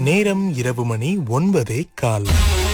நேரம் இரவு மணி ஒன்பதே கால்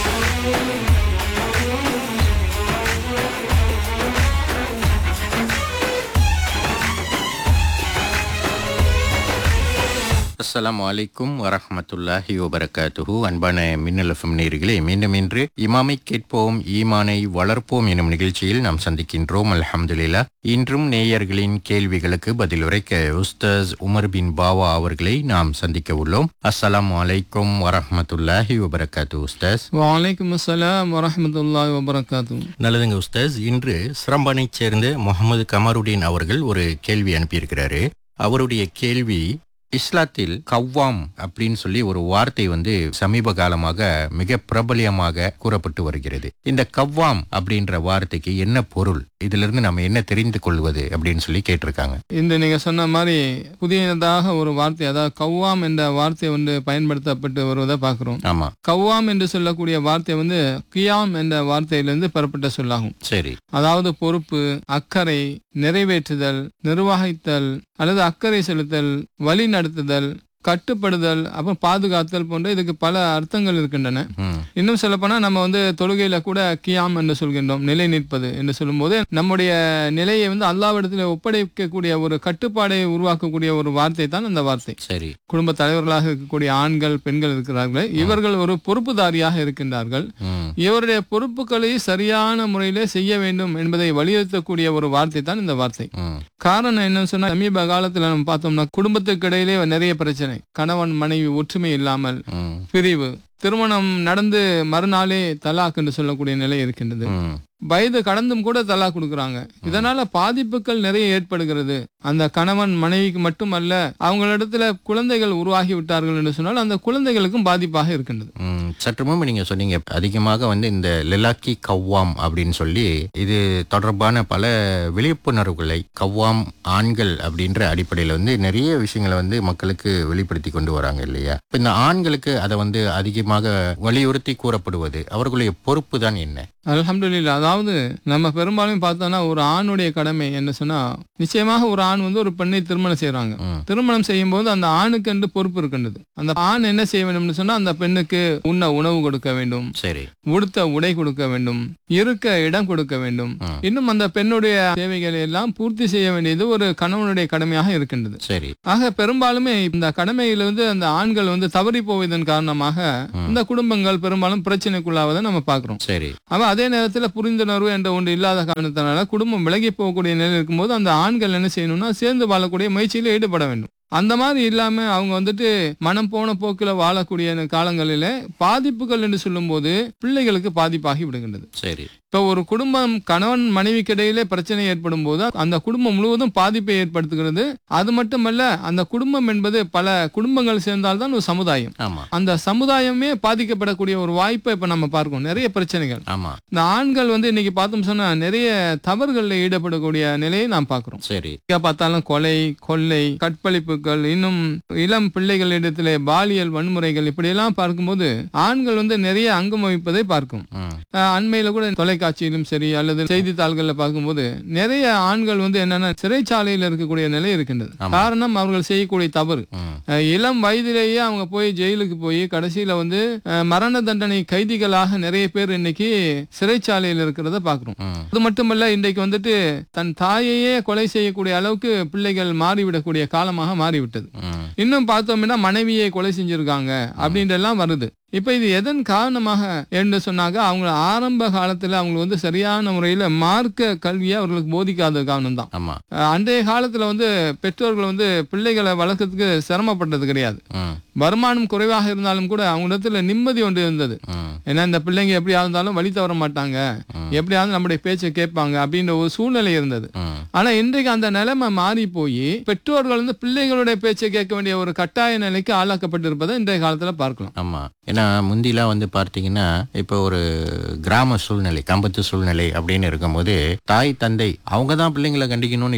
அஸ்ஸலாமு அலைக்கும் வரஹ்மத்துல்லாஹி வபரகாத்துஹு அன்பான மின்னல் எஃப்எம் நேயர்களே மீண்டும் இன்று இமாமை கேட்போம் ஈமானை வளர்ப்போம் எனும் நிகழ்ச்சியில் நாம் சந்திக்கின்றோம் அல்ஹம்துலில்லா இன்றும் நேயர்களின் கேள்விகளுக்கு பதில் உரைக்க உஸ்தாஸ் உமர் பின் பாவா அவர்களை நாம் சந்திக்க உள்ளோம் அஸ்ஸலாமு அலைக்கும் வரஹ்மத்துல்லாஹி வபரகாத்து உஸ்தாஸ் வலைக்கம் அஸ்ஸலாம் வரஹமத்துல்லாஹி வபரகாத்து நல்லதுங்க உஸ்தாஸ் இன்று சிரம்பானைச் சேர்ந்த முகமது கமருடீன் அவர்கள் ஒரு கேள்வி அனுப்பியிருக்கிறாரு அவருடைய கேள்வி இஸ்லாத்தில் கவ்வாம் அப்படின்னு சொல்லி ஒரு வார்த்தை வந்து சமீப காலமாக மிக பிரபலியமாக கூறப்பட்டு வருகிறது இந்த கவ்வாம் அப்படின்ற வார்த்தைக்கு என்ன பொருள் இதுல இருந்து நம்ம என்ன தெரிந்து கொள்வது அப்படின்னு சொல்லி கேட்டிருக்காங்க இந்த நீங்க சொன்ன மாதிரி புதியதாக ஒரு வார்த்தை அதாவது கவ்வாம் என்ற வார்த்தை வந்து பயன்படுத்தப்பட்டு வருவதை பார்க்கிறோம் ஆமா கவ்வாம் என்று சொல்லக்கூடிய வார்த்தை வந்து கியாம் என்ற வார்த்தையிலிருந்து பெறப்பட்ட சொல்லாகும் சரி அதாவது பொறுப்பு அக்கறை நிறைவேற்றுதல் நிர்வகித்தல் அல்லது அக்கறை செலுத்தல் வழி நடத்துதல் கட்டுப்படுதல் அப்புறம் பாதுகாத்தல் போன்ற இதுக்கு பல அர்த்தங்கள் இருக்கின்றன ம் இன்னும் சொல்லப்போனா நம்ம வந்து தொழுகையில கூட கியாம் என்று சொல்கின்றோம் நிலை நிற்பது என்று சொல்லும்போது நம்முடைய நிலையை வந்து அல்லாவிடத்தில் ஒப்படைக்கக்கூடிய ஒரு கட்டுப்பாடை உருவாக்கக்கூடிய ஒரு வார்த்தை தான் அந்த வார்த்தை சரி குடும்ப தலைவர்களாக இருக்கக்கூடிய ஆண்கள் பெண்கள் இருக்கிறார்கள் இவர்கள் ஒரு பொறுப்புதாரியாக இருக்கின்றார்கள் ம் இவருடைய பொறுப்புகளை சரியான முறையிலே செய்ய வேண்டும் என்பதை வலியுறுத்தக்கூடிய ஒரு வார்த்தை தான் இந்த வார்த்தை ம் காரணம் என்னன்னு சொன்னா சமீப காலத்துல நம்ம பார்த்தோம்னா குடும்பத்துக்கு இடையிலே நிறைய பிரச்சனை கணவன் மனைவி ஒற்றுமை இல்லாமல் ம் பிரிவு திருமணம் நடந்து மறுநாளே தலாக் என்று சொல்லக்கூடிய நிலை இருக்கின்றது ம் வயது கடந்தும் கூட தலாக் கொடுக்கறாங்க இதனால பாதிப்புகள் நிறைய ஏற்படுகிறது அந்த கணவன் மனைவிக்கு மட்டுமல்ல அவங்களிடத்துல குழந்தைகள் உருவாகி விட்டார்கள் என்று சொன்னால் அந்த குழந்தைகளுக்கும் பாதிப்பாக இருக்கின்றது ம், சற்று முன்பு நீங்க சொன்னீங்க அதிகமாக வந்து இந்த லெலாக்கி கவ்வாம் அப்படின்னு சொல்லி இது தொடர்பான பல விழிப்புணர்வுகளை கவ்வாம் ஆண்கள் அப்படின்ற அடிப்படையில் வந்து நிறைய விஷயங்களை வந்து மக்களுக்கு வெளிப்படுத்தி கொண்டு வராங்க இல்லையா இப்ப இந்த ஆண்களுக்கு அதை வந்து அதிகமாக வலியுறுத்தி கூறப்படுவது அவர்களுடைய பொறுப்பு தான் என்ன அல்ஹம்துலில்லாஹ் அதாவது நம்ம பெரும்பாலும் பார்த்தோம்னா ஒரு ஆணுடைய கடமை என்ன சொன்னா நிச்சயமாக ஒரு ஆண் வந்து ஒரு பெண்ணை திருமணம் செய்றாங்க ம், திருமணம் செய்யும் போது அந்த ஆணுக்கு என்று பொறுப்பு இருக்கின்றது அந்த ஆண் என்ன செய்ய வேண்டும்னு சொன்னா அந்த பெண்ணுக்கு உண்ண உணவு கொடுக்க வேண்டும் சரி உடுத்த உடை கொடுக்க வேண்டும் இருக்க இடம் கொடுக்க வேண்டும் ம், இன்னும் அந்த பெண்ணுடைய தேவைகளை எல்லாம் பூர்த்தி செய்ய வேண்டியது ஒரு கணவனுடைய கடமையாக இருக்கின்றது சரி ஆக பெரும்பாலுமே இந்த கடமையில வந்து அந்த ஆண்கள் வந்து தவறி போவதன் காரணமாக ம். இந்த குடும்பங்கள் பெரும்பாலும் பிரச்சனைக்குள்ளாவதை நம்ம பார்க்கிறோம் சரி அவ அதே நேரத்துல புரிந்துணர்வு என்ற ஒன்று இல்லாத காரணத்தினால குடும்பம் விலகி போகக்கூடிய நிலை இருக்கும்போது அந்த ஆண்கள் என்ன செய்யணும்னா சேர்ந்து வாழக்கூடிய முயற்சியில ஈடுபட வேண்டும் அந்த மாதிரி இல்லாம அவங்க வந்துட்டு மனம் போன போக்கில வாழக்கூடிய காலங்களில பாதிப்புகள் என்று சொல்லும்போது பிள்ளைகளுக்கு பாதிப்பாகி விடுகின்றது சரி இப்ப ஒரு குடும்பம் கணவன் மனைவிக்கு இடையிலே பிரச்சனை ஏற்படும் போது அந்த குடும்பம் முழுவதும் பாதிப்பை ஏற்படுத்துகிறது அது மட்டுமல்ல அந்த குடும்பம் என்பது பல குடும்பங்கள் சேர்ந்தால்தான் ஒரு சமுதாயம் ஆமா அந்த சமுதாயமே பாதிக்கப்படக்கூடிய ஒரு வாய்ப்பை இப்ப நம்ம பார்க்கோம் நிறைய பிரச்சனைகள் ஆமா இந்த ஆண்கள் வந்து இன்னைக்கு பார்த்தோம் சொன்னா நிறைய தவறுகளில் ஈடுபடக்கூடிய நிலையை நாம் பார்க்கிறோம் சரி எங்க பார்த்தாலும் கொலை கொள்ளை கற்பழிப்புகள் இன்னும் இளம் பிள்ளைகளிடத்திலே பாலியல் வன்முறைகள் இப்படியெல்லாம் பார்க்கும்போது ஆண்கள் வந்து நிறைய அங்கம் வகிப்பதை பார்க்கும் ம், அஹ் அண்மையில கூட தொலைக்காட்சியிலும் சரி அல்லது செய்தித்தாள்கள்ல பார்க்கும்போது நிறைய ஆண்கள் வந்து என்னன்னா சிறைச்சாலையில் இருக்கக்கூடிய நிலை இருக்கின்றது ஆமா. காரணம் அவர்கள் செய்யக்கூடிய தவறு ம், அஹ் இளம் வயதிலேயே அவங்க போய் ஜெயிலுக்கு போய் கடைசியில வந்து அஹ் மரண தண்டனை கைதிகளாக நிறைய பேர் இன்னைக்கு சிறைச்சாலையில் இருக்கிறத பாக்குறோம் ம், அது மட்டுமல்ல இன்றைக்கு வந்துட்டு தன் தாயையே கொலை செய்யக்கூடிய அளவுக்கு பிள்ளைகள் மாறிவிடக்கூடிய காலமாக மாறிவிட்டது ம், இன்னும் பார்த்தோம்னா மனைவியை கொலை செஞ்சிருக்காங்க அப்படின்ற எல்லாம் வருது இப்ப இது எதன் காரணமாக என்று சொன்னாக்க அவங்க ஆரம்ப காலத்துல அவங்க வந்து சரியான முறையில மார்க்க கல்வியை அவர்களுக்கு போதிக்காத காரணம் தான் ஆமா அன்றைய காலத்துல வந்து பெற்றோர்கள் வந்து பிள்ளைகளை வளர்க்கறதுக்கு சிரமப்பட்டது கிடையாது ம், வருமானம் குறைவாக இருந்தாலும் கூட அவங்க இடத்துல நிம்மதி ஒன்று இருந்தது ம், ஏன்னா இந்த பிள்ளைங்க எப்படியா இருந்தாலும் வழி தவற மாட்டாங்க ம். எப்படியாவது நம்முடைய பேச்சை கேட்பாங்க அப்படின்ற ஒரு சூழ்நிலை இருந்தது ம், ஆனா இன்றைக்கு அந்த நிலைமை மாறி போய் பெற்றோர்கள் வந்து பிள்ளைகளுடைய பேச்சை கேட்க வேண்டிய ஒரு கட்டாய நிலைக்கு ஆளாக்கப்பட்டிருப்பதை இன்றைய காலத்துல பார்க்கலாம் ஆமா ஏன்னா முந்திலாம் வந்து பார்த்தீங்கன்னா இப்போ ஒரு கிராம சூழ்நிலை கம்பத்து சூழ்நிலை அப்படின்னு இருக்கும்போது தாய் தந்தை அவங்க தான் பிள்ளைங்களை கண்டிக்கணும்னு இல்லை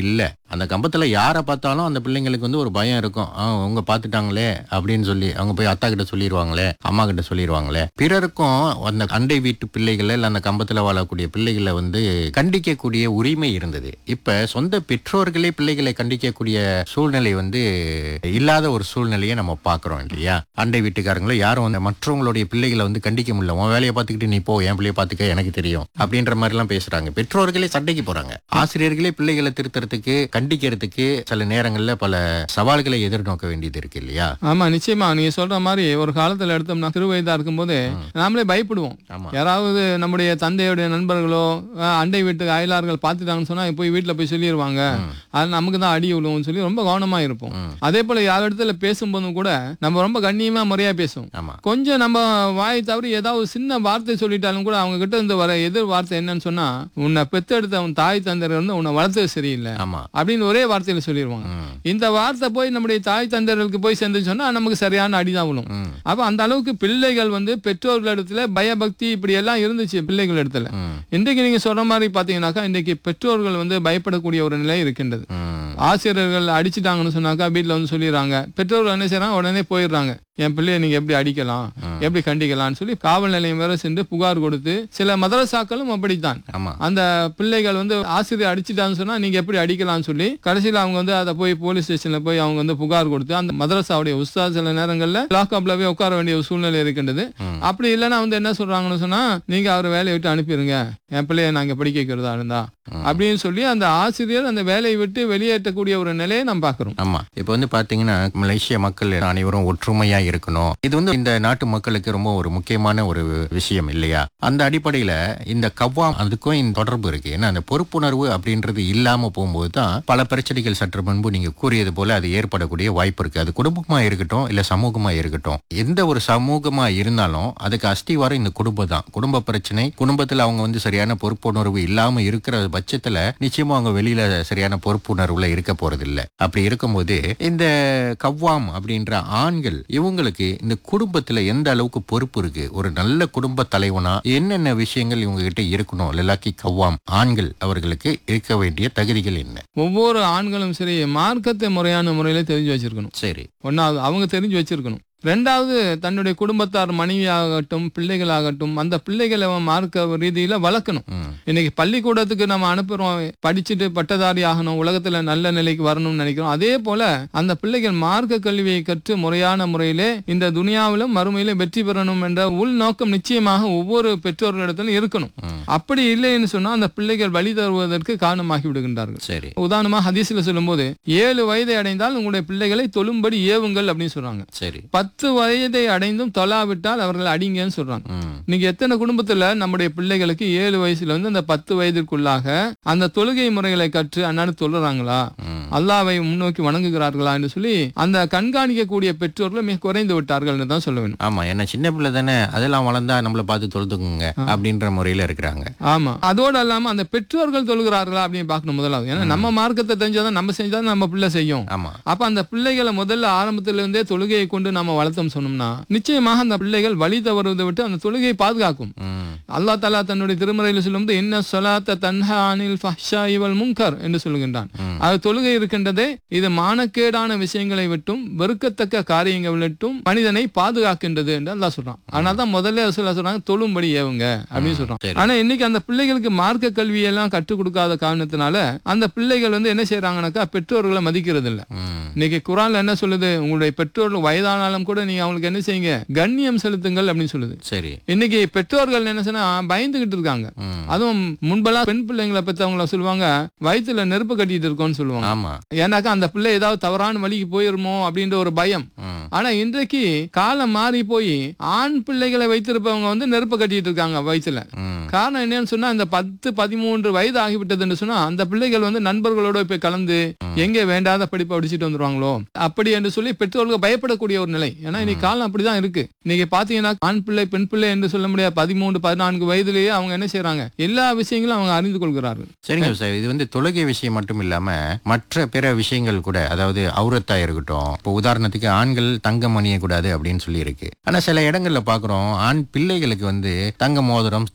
அந்த கம்பத்துல யாரை பார்த்தாலும் அந்த பிள்ளைங்களுக்கு வந்து ஒரு பயம் இருக்கும் ஆ, அவங்க பார்த்துட்டாங்களே அப்படின்னு சொல்லி அவங்க போய் அத்தா கிட்ட சொல்லிடுவாங்களே அம்மா கிட்ட சொல்லிடுவாங்களே பிறருக்கும் அந்த அண்டை வீட்டு பிள்ளைகளை இல்ல அந்த கம்பத்துல வாழக்கூடிய பிள்ளைகளை வந்து கண்டிக்கக்கூடிய உரிமை இருந்தது இப்ப சொந்த பெற்றோர்களே பிள்ளைகளை கண்டிக்கக்கூடிய சூழ்நிலை வந்து இல்லாத ஒரு சூழ்நிலையை நம்ம பாக்குறோம் இல்லையா அண்டை வீட்டுக்காரங்களோ யாரும் வந்து மற்றவங்களுடைய பிள்ளைகளை வந்து கண்டிக்க முடியல உன் வேலையை பார்த்துக்கிட்டு நீ போ என் பிள்ளைய பார்த்துக்க எனக்கு தெரியும் அப்படின்ற மாதிரி எல்லாம் பேசுறாங்க பெற்றோர்களே சண்டைக்கு போறாங்க ஆசிரியர்களே பிள்ளைகளை திருத்தறதுக்கு கண்டிக்கிறதுக்கு சில நேரங்கள்ல பல சவால்களை எதிர்நோக்க வேண்டியது இருக்கு இல்லையா ஆமா நிச்சயமா நீங்க சொல்ற மாதிரி ஒரு காலத்துல எடுத்தோம்னா சிறுவயதா இருக்கும்போது நாமளே பயப்படுவோம் ஆமா யாராவது நம்முடைய தந்தையுடைய நண்பர்களோ அஹ், அண்டை வீட்டு அயலார்கள் பார்த்துட்டாங்கன்னு சொன்னா போய் வீட்டுல போய் சொல்லிடுவாங்க அது நமக்கு தான் அடி விழுவும்னு சொல்லி ரொம்ப கவனமா இருப்போம் ம். அதே போல யார் இடத்துல பேசும்போதும் கூட நம்ம ரொம்ப கண்ணியமா முறையா பேசுவோம் ஆமா கொஞ்சம் நம்ம வாய் தவறி ஏதாவது சின்ன வார்த்தை சொல்லிட்டாலும் கூட அவங்க கிட்ட இருந்து வர எதிர் வார்த்தை என்னன்னு சொன்னா உன்னை பெத்தெடுத்த உன் தாய் தந்தையர் வந்து உன்னை வளர்த்தது சரியில்லை ஆமா அப்படின்னு ஒரே வார்த்தையில சொல்லிடுவாங்க ம், இந்த வார்த்தை போய் நம்முடைய தாய் தந்தையர்களுக்கு போய் சேர்ந்து சொன்னா நமக்கு சரியான அடிதான் விழும் ம், அப்ப அந்த அளவுக்கு பிள்ளைகள் வந்து பெற்றோர்கள் இடத்துல பயபக்தி இப்படி எல்லாம் இருந்துச்சு பிள்ளைகள் இடத்துல ம், இன்றைக்கு நீங்க சொல்ற மாதிரி பாத்தீங்கன்னாக்கா இன்றைக்கு பெற்றோர்கள் வந்து பயப்படக்கூடிய ஒரு நிலை இருக்கின்றது ம். ஆசிரியர்கள் அடிச்சிட்டாங்கன்னு சொன்னாக்கா வீட்டுல வந்து சொல்லிடுறாங்க பெற்றோர்கள் என்ன செய்யறாங்க உடனே போயிடுறாங்க என் பிள்ளைய நீங்க எப்படி அடிக்கலாம் எப்படி கண்டிக்கலாம்னு சொல்லி காவல் நிலையம் வேற சென்று புகார் கொடுத்து சில மதரசாக்களும் அப்படித்தான் ஆமா அந்த பிள்ளைகள் வந்து ஆசிரியர் அடிச்சிட்டான்னு சொன்னா நீங்க எப்படி அடிக்கலாம்னு சொல்லி கடைசியில அவங்க வந்து அதை போய் போலீஸ் ஸ்டேஷன்ல போய் அவங்க வந்து புகார் கொடுத்து அந்த மதரசாவுடைய உஸ்தா சில நேரங்கள்ல லாக்அப்ல போய் உட்கார வேண்டிய ஒரு சூழ்நிலை இருக்கின்றது ம். அப்படி இல்லைன்னா வந்து என்ன சொல்றாங்கன்னு சொன்னா நீங்க அவர் வேலையை விட்டு அனுப்பிடுங்க என் பிள்ளைய நாங்க படிக்க வைக்கிறதா இருந்தா ம். அப்படின்னு சொல்லி அந்த ஆசிரியர் அந்த வேலையை விட்டு வெளியேற்றக்கூடிய ஒரு நிலையை நம்ம பாக்குறோம் ஆமா இப்ப வந்து பாத்தீங்கன்னா மலேசிய மக்கள் அனைவரும் ஒற்றுமையா இருக்கணும் இது வந்து இந்த நாட்டு மக்களுக்கு ரொம்ப ஒரு முக்கியமான ஒரு விஷயம் இல்லையா அந்த அடிப்படையில இந்த கவ்வாம் அதுக்கும் இந்த தொடர்பு இருக்கு ஏன்னா அந்த பொறுப்புணர்வு அப்படின்றது இல்லாம போகும்போது தான் பல பிரச்சனைகள் சற்று முன்பு நீங்க கூறியது போல அது ஏற்படக்கூடிய வாய்ப்பு இருக்கு அது குடும்பமா இருக்கட்டும் இல்ல சமூகமா இருக்கட்டும் எந்த ஒரு சமூகமா இருந்தாலும் அதுக்கு அஸ்திவாரம் இந்த குடும்பம் தான் குடும்ப பிரச்சனை குடும்பத்துல அவங்க வந்து சரியான பொறுப்புணர்வு இல்லாம இருக்கிற பட்சத்துல நிச்சயமா அவங்க வெளியில சரியான பொறுப்புணர்வுல இருக்க போறது இல்ல அப்படி இருக்கும்போது இந்த கவ்வாம் அப்படின்ற ஆண்கள் இவங்களுக்கு இந்த குடும்பத்துல எந்த அளவுக்கு பொறுப்பு இருக்கு ஒரு நல்ல குடும்ப தலைவனா என்னென்ன விஷயங்கள் இவங்க கிட்ட இருக்கணும் லலாக்கி கவ்வாம் ஆண்கள் அவர்களுக்கு இருக்க வேண்டிய தகுதிகள் என்ன ஒவ்வொரு ஆண்களும் சரி மார்க்கத்தை முறையான முறையில தெரிஞ்சு வச்சிருக்கணும் சரி ஒன்னாவது அவங்க தெரிஞ்சு வச்சிருக்கணும் ரெண்டாவது தன்னுடைய குடும்பத்தார் மனைவியாகட்டும் பிள்ளைகளாகட்டும் அந்த பிள்ளைகளை அவன் மார்க்க ரீதியில வளர்க்கணும் ம், இன்னைக்கு பள்ளிக்கூடத்துக்கு நம்ம அனுப்புறோம் படிச்சுட்டு பட்டதாரி ஆகணும் உலகத்துல நல்ல நிலைக்கு வரணும்னு நினைக்கிறோம் அதே போல அந்த பிள்ளைகள் மார்க்க கல்வியை கற்று முறையான முறையிலே இந்த துனியாவிலும் மறுமையிலும் வெற்றி பெறணும் என்ற உள்நோக்கம் நிச்சயமாக ஒவ்வொரு பெற்றோர்களிடத்திலும் இருக்கணும் ம். அப்படி இல்லைன்னு சொன்னா அந்த பிள்ளைகள் வழி தருவதற்கு காரணமாகி விடுகின்றார்கள் சரி உதாரணமா ஹதீஸ்ல சொல்லும்போது ஏழு வயதை அடைந்தால் உங்களுடைய பிள்ளைகளை தொழும்படி ஏவுங்கள் அப்படின்னு சொல்றாங்க சரி பத்து வயதை அடைந்தும் தொலாவிட்டால் அவர்கள் அடிங்கன்னு சொல்றாங்க ம், நீங்க எத்தனை குடும்பத்துல நம்முடைய பிள்ளைகளுக்கு ஏழு வயசுல இருந்து அந்த பத்து வயதிற்குள்ளாக அந்த தொழுகை முறைகளை கற்று அன்னாடு தொழுறாங்களா ம். அல்லாவை முன்னோக்கி வணங்குகிறார்களா என்று சொல்லி அந்த கண்காணிக்கக்கூடிய பெற்றோர்கள் மிக குறைந்து விட்டார்கள் என்று தான் சொல்ல வேண்டும் ஆமா என்ன சின்ன பிள்ளை தானே அதெல்லாம் வளர்ந்தா நம்மள பார்த்து தொழுதுக்குங்க அப்படின்ற முறையில இருக்கிறாங்க ஆமா அதோடு அல்லாம அந்த பெற்றோர்கள் தொழுகிறார்களா அப்படின்னு பார்க்கணும் முதலாவது ஏன்னா நம்ம மார்க்கத்தை தெரிஞ்சாதான் நம்ம செஞ்சாதான் நம்ம பிள்ளை செய்யும் ஆமா அப்ப அந்த பிள்ளைகளை முதல்ல ஆரம்பத்துல இருந்தே தொழுகையை கொண்டு நம்ம வளர்த்தோம் சொன்னோம்னா நிச்சயமாக அந்த பிள்ளைகள் வழி தவறுவதை விட்டு அந்த தொழுகையை பாதுகாக்கும் ம், அல்லாஹ் தஆலா தன்னுடைய திருமறையில் சொல்லும்போது என்ன சொலாத்த தன்ஹா அனில் ஃபஹ்ஷா இவல் முன்கர் என்று சொல்லுகின்றான் ம். அது தொழுகை இருக்கின்றதே இது மானக்கேடான விஷயங்களை விட்டும் வெறுக்கத்தக்க காரியங்களை விட்டும் மனிதனை பாதுகாக்கின்றது என்று அல்லாஹ் சொல்றான் அதனால தான் முதல்ல ரசூலுல்லாஹ் சொல்றாங்க தொழும்படி ஏவுங்க அப்படின்னு சொல்றான் சரி. ஆனா இன்னைக்கு அந்த பிள்ளைகளுக்கு மார்க்க கல்வியெல்லாம் கற்றுக் கொடுக்காத காரணத்தினால அந்த பிள்ளைகள் வந்து என்ன செய்யறாங்கன்னாக்கா பெற்றோர்களை மதிக்கிறது இல்ல ம். இன்னைக்கு குரான்ல என்ன சொல்லுது உங்களுடைய பெற்றோர்கள் வயதானாலும் கூட நீங்க அவங்களுக்கு என்ன செய்யுங்க கண்ணியம் செலுத்துங்கள் அப்படின்னு சொல்லுது சரி இன்னைக்கு பெற்றோர்கள் என்ன சொன்னா பயந்துகிட்டு இருக்காங்க ம். அதுவும் முன்பெல்லாம் பெண் பிள்ளைங்களை பெற்றவங்கள சொல்லுவாங்க வயித்துல நெருப்பு கட்டிட்டு இருக்கோம்னு சொல்லுவாங்க ஆமா ஏன்னாக்கா அந்த பிள்ளை ஏதாவது தவறான வழிக்கு போயிருமோ அப்படின்ற ஒரு பயம் ம். ஆனா இன்றைக்கு காலம் மாறி போய் ஆண் பிள்ளைகளை வைத்திருப்பவங்க வந்து நெருப்பு கட்டிட்டு இருக்காங்க வயித்துல ம். காரணம் என்னன்னு சொன்னா இந்த பத்து பதிமூன்று வயது ஆகிவிட்டதுன்னு சொன்னா அந்த பிள்ளைகள் வந்து நண்பர்களோட போய் கலந்து எங்க வேண்டாத படிப்பை படிச்சுட்டு வந்துருவாங்களோ அப்படி என்று சொல்லி பெற்றோர்கள் பயப்படக்கூடிய ஒரு நிலை ஏன்னா இன்னைக்கு காலம் அப்படிதான் இருக்கு நீங்க பாத்தீங்கன்னா ஆண் பிள்ளை பெண் பிள்ளை என்று சொல்ல முடியாது பதிமூன்று பதினான்கு வயதிலேயே அவங்க என்ன செய்யறாங்க எல்லா விஷயங்களும் அவங்க அறிந்து கொள்கிறார்கள் சரிங்க சார் இது வந்து தொழுகை விஷயம் மட்டும் இல்லாம மற்ற பிற விஷயங்கள் கூட அதாவது அவுரத்தா இருக்கட்டும் இப்போ உதாரணத்துக்கு ஆண்கள் தங்கம் அணிய கூடாது அப்படின்னு சொல்லி இருக்கு ஆனா சில இடங்கள்ல பாக்குறோம் ஆண் பிள்ளைகளுக்கு வந்து தங்க மோதிரம் தங்க சங்கிலி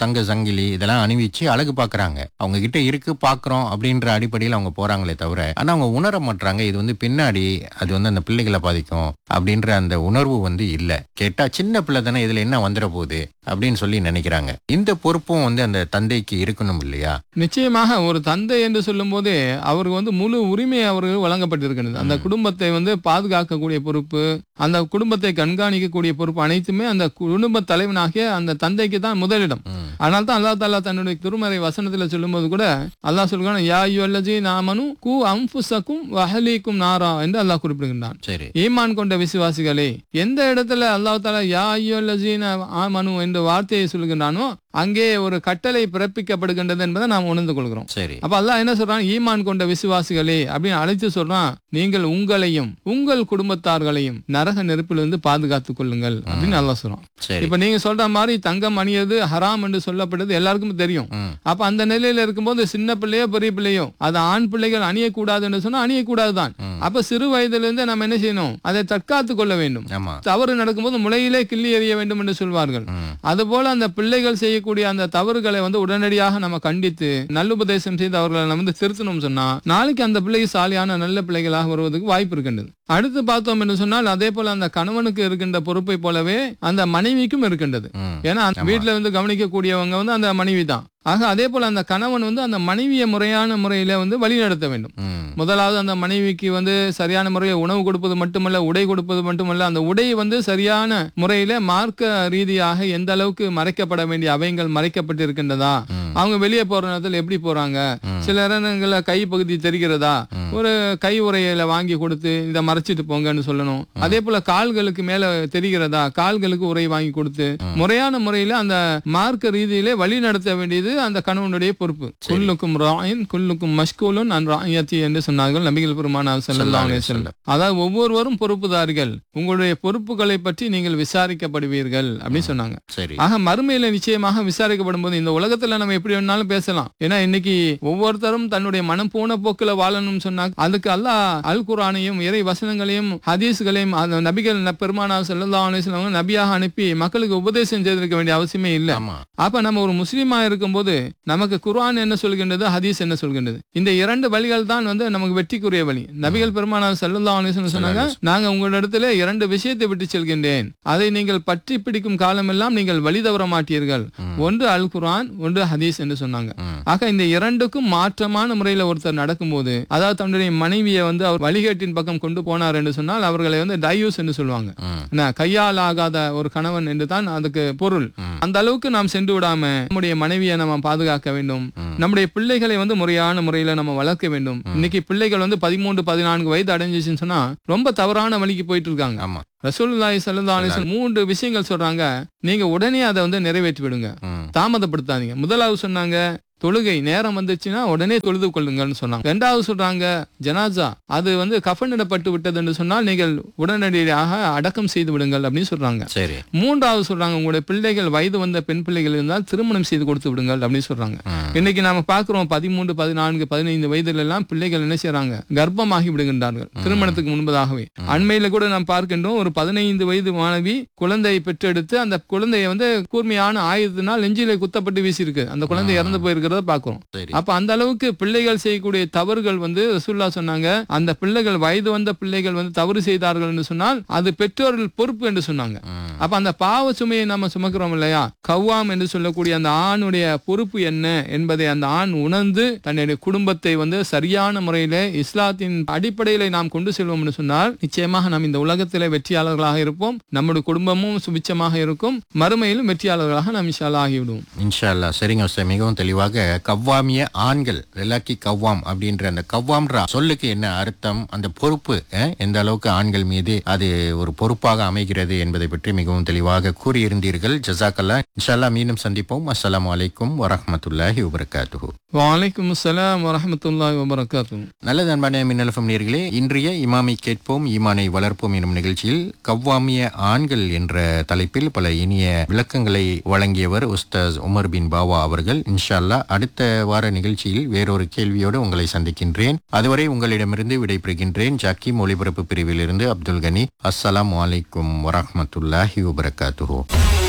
சங்கிலி இதெல்லாம் அணிவிச்சு அழகு பாக்குறாங்க அவங்க கிட்ட இருக்கு பாக்குறோம் அப்படின்ற அடிப்படையில் அவங்க போறாங்களே தவிர ஆனா அவங்க உணர மாட்டாங்க இது வந்து பின்னாடி அது வந்து அந்த பிள்ளைகளை பாதிக்கும் அப்படின்ற அந்த உணர்வு வந்து இல்ல கேட்டா சின்ன பிள்ளை தானே இதுல என்ன வந்துட போகுது அப்படின்னு சொல்லி நினைக்கிறாங்க இந்த பொறுப்பும் வந்து அந்த தந்தைக்கு இருக்கணும் இல்லையா நிச்சயமாக ஒரு தந்தை என்று சொல்லும் போதே அவருக்கு வந்து முழு உரிமை அவருக்கு வழங்கப்பட்டிருக்கிறது அந்த குடும்பத்தை வந்து பாதுகாக்கக்கூடிய பொறுப்பு அந்த குடும்பத்தை கண்காணிக்கக்கூடிய பொறுப்பு அனைத்துமே அந்த குடும்ப தலைவனாகிய அந்த தந்தைக்கு தான் முதலிடம் ம். அதனால தான் அல்லா தாலா தன்னுடைய திருமறை வசனத்துல சொல்லும்போது கூட அல்லாஹ் சொல்கிறான் யா யுவல்லஜி நாமனு கு அம்புசக்கும் வஹலீக்கும் நாரா என்று அல்லாஹ் குறிப்பிடுகின்றான் சரி ஈமான் கொண்ட விசுவாசிகளே எந்த இடத்துல அல்லாஹ் தாலா யா ஐயோல்லஜீன ஆமனு என்ற வார்த்தையை சொல்கின்றானோ அங்கே ஒரு கட்டளை பிறப்பிக்கப்படுகின்றது என்பதை நாம் உணர்ந்து கொள்கிறோம் சரி அப்ப அல்லாஹ் என்ன சொல்றான் ஈமான் கொண்ட விசுவாசிகளே அப்படின்னு அழைத்து சொல்றான் நீங்கள் உங்களையும் உங்கள் குடும்பத்தார்களையும் நரக நெருப்பிலிருந்து பாதுகாத்துக் கொள்ளுங்கள் அப்படின்னு அல்லாஹ் சொல்றான் சரி இப்ப நீங்க சொல்ற மாதிரி தங்கம் அணியது ஹராம் என்று சொல்லப்படுது எல்லாருக்கும் தெரியும் ம். அப்ப அந்த நிலையில இருக்கும்போது சின்ன பிள்ளையோ பெரிய பிள்ளையோ அது ஆண் பிள்ளைகள் அணியக்கூடாதுன்னு சொன்னா அணியக்கூடாதுதான் ம். அப்ப சிறு வயதுல இருந்தே நம்ம என்ன செய்யணும் அதை தற்காத்து கொள்ள வேண்டும் ஆமா தவறு நடக்கும்போது முளையிலே கிள்ளி எறிய வேண்டும் என்று சொல்வார்கள் ம். அதுபோல அந்த பிள்ளைகள் செய்யக்கூடிய அந்த தவறுகளை வந்து உடனடியாக நம்ம கண்டித்து நல்லுபதேசம் செய்து அவர்களை நம்ம வந்து திருத்தணும் சொன்னா நாளைக்கு அந்த பிள்ளைக்கு சாலியான நல்ல பிள்ளைகளாக வருவதற்கு வாய்ப்பு இருக்கின்றது அடுத்து பார்த்தோம் என்று சொன்னால் அதே போல அந்த கணவனுக்கு இருக்கின்ற பொறுப்பை போலவே அந்த மனைவிக்கும் இருக்கின்றது ம். ஏன்னா அந்த வீட்டுல வந்து கவனிக்கக்கூடியவங்க வந்து அந்த மனைவி தான் ஆக அதே போல அந்த கணவன் வந்து அந்த மனைவியை முறையான முறையில வந்து வழி நடத்த வேண்டும் ம். முதலாவது அந்த மனைவிக்கு வந்து சரியான முறையில் உணவு கொடுப்பது மட்டுமல்ல உடை கொடுப்பது மட்டுமல்ல அந்த உடை வந்து சரியான முறையில மார்க்க ரீதியாக எந்த அளவுக்கு மறைக்கப்பட வேண்டிய அவைகள் மறைக்கப்பட்டு இருக்கின்றதா ம். அவங்க வெளியே போற நேரத்தில் எப்படி போறாங்க ம். சில இடங்கள்ல கை பகுதி தெரிகிறதா ம். ஒரு கை உரையில வாங்கி கொடுத்து இதை மறைச்சிட்டு போங்கன்னு சொல்லணும் அதே போல கால்களுக்கு மேல தெரிகிறதா கால்களுக்கு உரை வாங்கி கொடுத்து முறையான முறையில அந்த மார்க்க ரீதியிலே வழி நடத்த வேண்டியது அந்த கணவனுடைய பொறுப்பு குல்லுக்கும் ராயின் குல்லுக்கும் மஷ்கூலுன் அன் ராயத்தி என்று சொன்னார்கள் நபிகள் பெருமானார் ஸல்லல்லாஹு அலைஹி வஸல்லம் அதாவது ஒவ்வொருவரும் பொறுப்புதாரிகள் உங்களுடைய பொறுப்புகளை பற்றி நீங்கள் விசாரிக்கப்படுவீர்கள் அப்படின்னு சொன்னாங்க சரி ஆக மறுமையில நிச்சயமாக விசாரிக்கப்படும் போது இந்த உலகத்துல நம்ம எப்படி வேணாலும் பேசலாம் ஏன்னா இன்னைக்கு ஒவ்வொருத்தரும் தன்னுடைய மனம் போன போக்குல வாழணும்னு சொன்னா அதுக்கு அல்லாஹ் அல் குரானையும் இறை வசனங்களையும் ஹதீஸ்களையும் அந்த நபிகள் ந- பெருமானார் ஸல்லல்லாஹு அலைஹி வஸல்லம் நபியாக அனுப்பி மக்களுக்கு உபதேசம் செய்திருக்க வேண்டிய அவசியமே இல்ல ஆமா அப்ப நம்ம ஒரு முஸ்லீமா இருக்கும்போது நமக்கு குர்ஆன் என்ன சொல்கின்றது ஹதீஸ் என்ன சொல்கின்றது இந்த இரண்டு வழிகள் தான் வந்து நமக்கு வெற்றிக்குரிய வழி நபிகள் பெருமானார் ஸல்லல்லாஹு அலைஹி வஸல்லம் சொன்னாங்க நாங்க உங்களிடத்துல இரண்டு விஷயத்தை விட்டு செல்கின்றேன் அதை நீங்கள் பற்றி பிடிக்கும் காலமெல்லாம் நீங்கள் வழி தவற மாட்டீர்கள் ஒன்று அல் குர்ஆன் ஒன்று ஹதீஸ் என்று சொன்னாங்க ம். ஆக இந்த இரண்டுக்கும் மாற்றமான முறையில ஒருத்தர் நடக்கும்போது அதாவது தன்னுடைய மனைவியை வந்து அவர் வழிகேட்டின் பக்கம் கொண்டு போனார் என்று சொன்னால் அவர்களை வந்து டையூஸ் என்று சொல்லுவாங்க ம். என்ன, கையால் ஆகாத ஒரு கணவன் என்று தான் அதுக்கு பொருள் ம். அந்த அளவுக்கு நாம் சென்று விடாம நம்முடைய மனைவியை நம்ம பாதுகாக்க வேண்டும் நம்முடைய பிள்ளைகளை வந்து முறையான முறையில நம்ம வளர்க்க வேண்டும் இன்னைக்கு பிள்ளைகள் வந்து பதிமூன்று பதினான்கு வயது அடைஞ்சிச்சுன்னு சொன்னா ரொம்ப தவறான வழிக்கு போயிட்டு இருக்காங்க ஆமா ரசூலுல்லாஹி ஸல்லல்லாஹு அலைஹி வஸல்லம் மூன்று விஷயங்கள் சொல்றாங்க நீங்க உடனே அதை வந்து நிறைவேற்றி விடுங்க ம். தாமதப்படுத்தாதீங்க முதலாவது சொன்னாங்க தொழுகை நேரம் வந்துச்சுன்னா உடனே தொழுது கொள்ளுங்கள்னு சொன்னாங்க ரெண்டாவது சொல்றாங்க ஜனாசா அது வந்து கஃனிடப்பட்டு விட்டது என்று சொன்னால் நீங்கள் உடனடியாக அடக்கம் செய்து விடுங்கள் அப்படின்னு சொல்றாங்க சரி மூன்றாவது சொல்றாங்க உங்களுடைய பிள்ளைகள் வயது வந்த பெண் பிள்ளைகள் இருந்தால் திருமணம் செய்து கொடுத்து விடுங்கள் அப்படின்னு சொல்றாங்க ம். இன்னைக்கு நாம பாக்குறோம் பதிமூன்று பதினான்கு பதினைந்து வயதுல எல்லாம் பிள்ளைகள் என்ன செய்றாங்க கர்ப்பமாகி விடுகின்றார்கள் திருமணத்துக்கு முன்பதாகவே அண்மையில கூட நாம் பார்க்கின்றோம் ஒரு பதினைந்து வயது மாணவி குழந்தையை பெற்றெடுத்து அந்த குழந்தையை வந்து கூர்மையான ஆயுதத்தினால் நெஞ்சிலே குத்தப்பட்டு வீசியிருக்கு அந்த குழந்தை இறந்து போயிருக்கிறத பாக்குறோம் சரி அப்ப அந்த அளவுக்கு பிள்ளைகள் செய்யக்கூடிய தவறுகள் வந்து ரசூல்லா சொன்னாங்க அந்த பிள்ளைகள் வயது வந்த பிள்ளைகள் வந்து தவறு செய்தார்கள் என்று சொன்னால் அது பெற்றோர்கள் பொறுப்பு என்று சொன்னாங்க ம். அப்ப அந்த பாவ சுமையை நம்ம சுமக்கிறோம் இல்லையா கவ்வாம் என்று சொல்லக்கூடிய அந்த ஆணுடைய பொறுப்பு என்ன என்பதை அந்த ஆண் உணர்ந்து தன்னுடைய குடும்பத்தை வந்து சரியான முறையில இஸ்லாத்தின் அடிப்படையில நாம் கொண்டு செல்வோம் என்று சொன்னால் நிச்சயமாக நாம் இந்த உலகத்திலே வெற்றியாளர்களாக இருப்போம் நம்முடைய குடும்பமும் சுபிச்சமாக இருக்கும் மறுமையிலும் வெற்றியாளர்களாக நாம் இன்ஷால்லா ஆகிவிடுவோம் இன்ஷா அல்லாஹ் சரிங்க சார் மிகவும் தெளிவாக கவ்வாமிய ஆண்கள் லெலாக்கி கவ்வாம் அப்படின்ற அந்த கவ்வாம்ன்ற சொல்லுக்கு என்ன அர்த்தம் அந்த பொறுப்பு அஹ், எந்த அளவுக்கு ஆண்கள் மீது அது ஒரு பொறுப்பாக அமைகிறது என்பதை பற்றி மிகவும் தெளிவாக கூறியிருந்தீர்கள் ஜசாக்கல்லா இன்ஷா அல்லாஹ் மீண்டும் சந்திப்போம் அஸ்ஸலாமு அலைக்கும் வரஹ்மத்துல்லாஹி வபரகாத்துஹு வலைக்கும் அஸ்ஸலாம் வரஹமத்துல்லாஹி வபரகாத்துஹு நல்லது அன்பான மின்னலஃபம் நேர்களே இன்றைய இமாமை கேட்போம் ஈமானை வளர்ப்போம் எனும் நிகழ்ச்சியில் கவ்வாமிய ஆண்கள் என்ற தலைப்பில் பல இனிய விளக்கங்களை வழங்கியவர் உஸ்தாஸ் உமர் பின் பாவா அவர்கள் இன்ஷா அல்லாஹ் அடுத்த வார நிகழ்ச்சியில் வேறொரு கேள்வியோடு உங்களை சந்திக்கின்றேன் அதுவரை உங்களிடமிருந்து விடைபெறுகின்றேன் ஜாக்கிம் ஒளிபரப்பு பிரிவிலிருந்து அப்துல் கனி அஸ்ஸலாமு அலைக்கும் வரஹ்மத்துல்லாஹி வபரகாத்துஹு